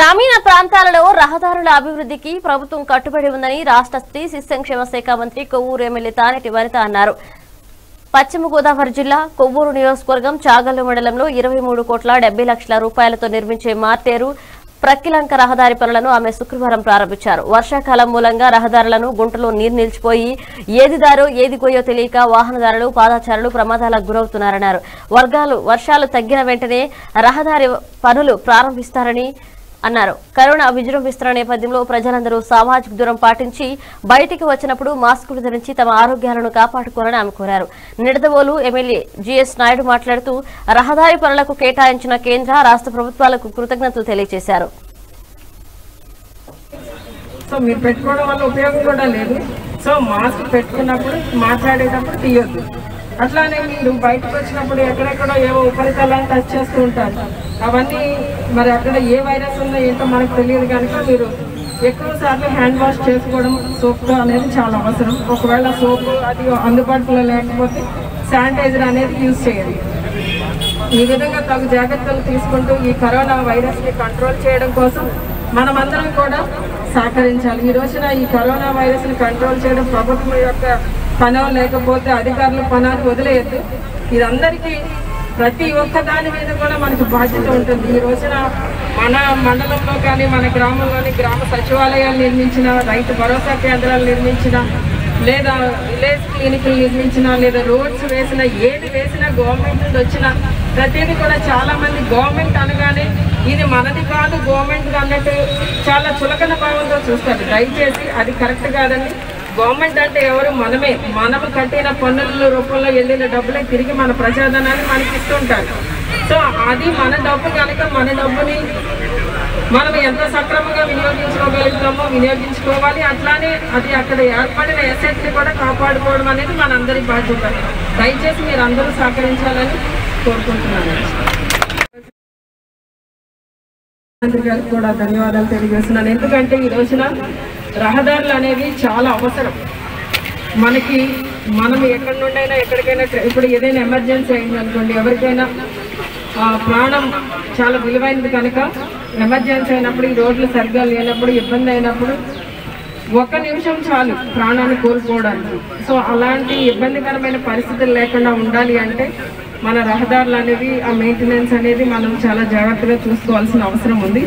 గ్రామీణ ప్రాంతాలలో రహదారుల అభివృద్ధికి ప్రభుత్వం కట్టుబడి ఉందని రాష్ట్ర స్త్రీ శిశు సంక్షేమ శాఖ మంత్రి కొవ్వూరు ఎమ్మెల్యే తానేటి వనిత అన్నారు పశ్చిమ గోదావరి జిల్లా కొవ్వూరు నియోజకవర్గం చాగల్లు మండలంలో ఇరవై మూడు కోట్ల డెబ్బై లక్షల రూపాయలతో నిర్మించే మార్టేరు ప్రక్కిలంక రహదారి పనులను ఆమె శుక్రవారం ప్రారంభించారు వర్షాకాలం మూలంగా రహదారులను గుంటలో నీరు నిలిచిపోయి ఏది దారో ఏది గోయో తెలియక వాహనదారులు పాదాచారులు ప్రమాదాలకు గురవుతున్నారన్నారు వర్గాలు వర్షాలు తగ్గిన వెంటనే రహదారి పనులు ప్రారంభిస్తారని అన్నారు కరోనా విజృంభిస్తున్న నేపథ్యంలో ప్రజలందరూ సామాజిక దూరం పాటించి బయటికి వచ్చినప్పుడు మాస్కులు ధరించి తమ ఆరోగ్యాలను కాపాడుకోవాలని ఆమె కోరారు నిడదవోలు ఎమ్మెల్యే జిఎస్ నాయుడు మాట్లాడుతూ రహదారి పనులకు కేటాయించిన కేంద్ర రాష్ట్ర ప్రభుత్వాలకు కృతజ్ఞతలు తెలియజేశారు సో మీరు పెట్టుకోవడం వల్ల ఉపయోగం కూడా లేదు సో మాస్క్ పెట్టుకున్నప్పుడు మాట్లాడేటప్పుడు తీయొద్దు అట్లానే మీరు బయటకు వచ్చినప్పుడు ఎక్కడెక్కడో ఏవో ఉపరితలాన్ని టచ్ చేస్తూ ఉంటారు అవన్నీ మరి అక్కడ ఏ వైరస్ ఉందో ఏంటో మనకు తెలియదు కనుక మీరు ఎక్కువ సార్లు హ్యాండ్ వాష్ చేసుకోవడం సోప్తో అనేది చాలా అవసరం ఒకవేళ సోప్ అది అందుబాటులో లేకపోతే శానిటైజర్ అనేది యూజ్ చేయాలి ఈ విధంగా తగు జాగ్రత్తలు తీసుకుంటూ ఈ కరోనా వైరస్ ని కంట్రోల్ చేయడం కోసం మనమందరం కూడా సహకరించాలి ఈ రోజున ఈ కరోనా వైరస్ ని కంట్రోల్ చేయడం ప్రభుత్వం యొక్క పనో లేకపోతే అధికారుల పనాన్ని వదిలేయద్దు ఇదందరికీ ప్రతి ఒక్క దాని మీద కూడా మనకు బాధ్యత ఉంటుంది ఈ రోజున మన మండలంలో కానీ మన గ్రామంలోని గ్రామ సచివాలయాలు నిర్మించిన రైతు భరోసా కేంద్రాలు నిర్మించిన లేదా విలేజ్ క్లినిక్లు నిర్మించినా లేదా రోడ్స్ వేసినా ఏది వేసినా గవర్నమెంట్ నుండి వచ్చిన ప్రతిదీ కూడా చాలా మంది గవర్నమెంట్ అనగానే ఇది మనది కాదు గవర్నమెంట్ అన్నట్టు చాలా చులకన భావంతో చూస్తారు దయచేసి అది కరెక్ట్ కాదండి గవర్నమెంట్ అంటే ఎవరు మనమే మనము కట్టిన పన్నుల రూపంలో వెళ్ళిన డబ్బులే తిరిగి మన ప్రజాధనాన్ని మనకి ఇస్తుంటారు సో అది మన డబ్బు కనుక మన డబ్బుని మనం ఎంత సక్రమంగా వినియోగించుకోగలుగుతామో వినియోగించుకోవాలి అట్లానే అది అక్కడ ఏర్పడిన ఎసెట్ ని కూడా కాపాడుకోవడం అనేది మనందరి బాధ్యత దయచేసి మీరు అందరూ సహకరించాలని కోరుకుంటున్నాను మంత్రి గారికి కూడా ధన్యవాదాలు తెలియజేస్తున్నాను ఎందుకంటే ఈ రోజున రహదారులు అనేవి చాలా అవసరం మనకి మనం ఎక్కడి నుండైనా ఎక్కడికైనా ట్ర- ఇప్పుడు ఏదైనా ఎమర్జెన్సీ అయింది అనుకోండి ఎవరికైనా ఆ, ప్రాణం చాలా విలువైనది కనుక ఎమర్జెన్సీ అయినప్పుడు ఈ రోడ్లు సరిగ్గా లేనప్పుడు ఇబ్బంది అయినప్పుడు ఒక నిమిషం చాలు ప్రాణాన్ని కోల్పోవడానికి సో అలాంటి ఇబ్బందికరమైన పరిస్థితులు లేకుండా ఉండాలి అంటే మన రహదారులు అనేవి ఆ మెయింటెనెన్స్ అనేది మనం చాలా జాగ్రత్తగా చూసుకోవాల్సిన అవసరం ఉంది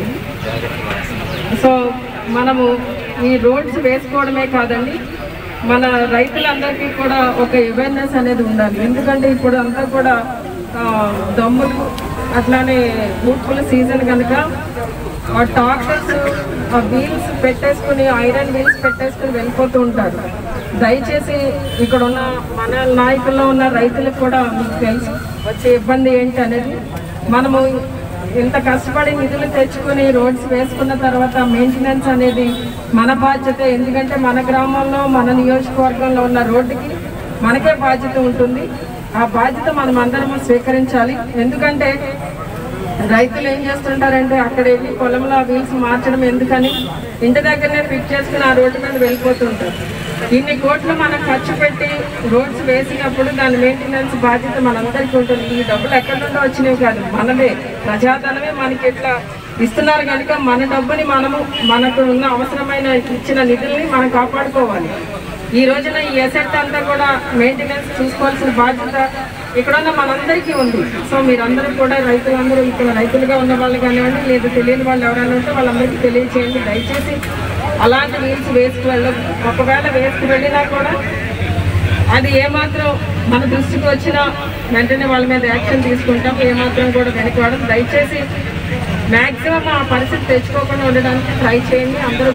సో మనము ఈ రోడ్స్ వేసుకోవడమే కాదండి మన రైతులందరికీ కూడా ఒక అవేర్నెస్ అనేది ఉండాలి ఎందుకంటే ఇప్పుడు అంతా కూడా ఆ, దమ్ములు అట్లానే బూట్ల సీజన్ కనుక ఆ టాక్టర్స్ ఆ వీల్స్ పెట్టేసుకుని ఐరన్ వీల్స్ పెట్టేసుకుని వెళ్ళిపోతూ ఉంటారు దయచేసి ఇక్కడ ఉన్న మన నాయకుల్లో ఉన్న రైతులకు కూడా మీకు తెలుసు వచ్చే ఇబ్బంది ఏంటి అనేది మనము ఇంత కష్టపడి నిధులు తెచ్చుకొని రోడ్స్ వేసుకున్న తర్వాత మెయింటెనెన్స్ అనేది మన బాధ్యత ఎందుకంటే మన గ్రామంలో మన నియోజకవర్గంలో ఉన్న రోడ్డుకి మనకే బాధ్యత ఉంటుంది ఆ బాధ్యత మనం అందరము స్వీకరించాలి ఎందుకంటే రైతులు ఏం చేస్తుంటారంటే అక్కడ వెళ్ళి పొలంలో ఆ వీల్స్ మార్చడం ఎందుకని ఇంటి దగ్గరనే ఫిట్ చేసుకుని ఆ రోడ్డు మీద వెళ్ళిపోతుంటారు ఇన్ని కోట్లు మనం ఖర్చు పెట్టి రోడ్స్ వేసినప్పుడు దాని మెయింటెనెన్స్ బాధ్యత మనందరికీ ఉంటుంది ఈ డబ్బులు ఎక్కడి నుండో వచ్చినవి కాదు మనదే ప్రజాధనమే మనకి ఇట్లా ఇస్తున్నారు కనుక మన డబ్బుని మనము మనకు ఉన్న అవసరమైన ఇచ్చిన నిధుల్ని మనం కాపాడుకోవాలి ఈ రోజున ఈ ఎసెట్ అంతా కూడా మెయింటెనెన్స్ చూసుకోవాల్సిన బాధ్యత ఇక్కడ ఉన్న మనందరికీ ఉంది సో మీరందరూ కూడా రైతులందరూ ఇక్కడ రైతులుగా ఉన్న వాళ్ళు కానివ్వండి లేదా తెలియని వాళ్ళు ఎవరైనా ఉంటే వాళ్ళందరికీ తెలియచేయండి దయచేసి అలాంటి వీల్స్ వేసుకు వెళ్ళదు ఒకవేళ వేసుకు వెళ్ళినా కూడా అది ఏమాత్రం మన దృష్టికి వచ్చినా వెంటనే వాళ్ళ మీద యాక్షన్ తీసుకుంటాం ఏమాత్రం కూడా వెనుకడం దయచేసి మ్యాక్సిమం ఆ పరిస్థితి తెచ్చుకోకుండా ఉండడానికి ట్రై చేయండి అందరూ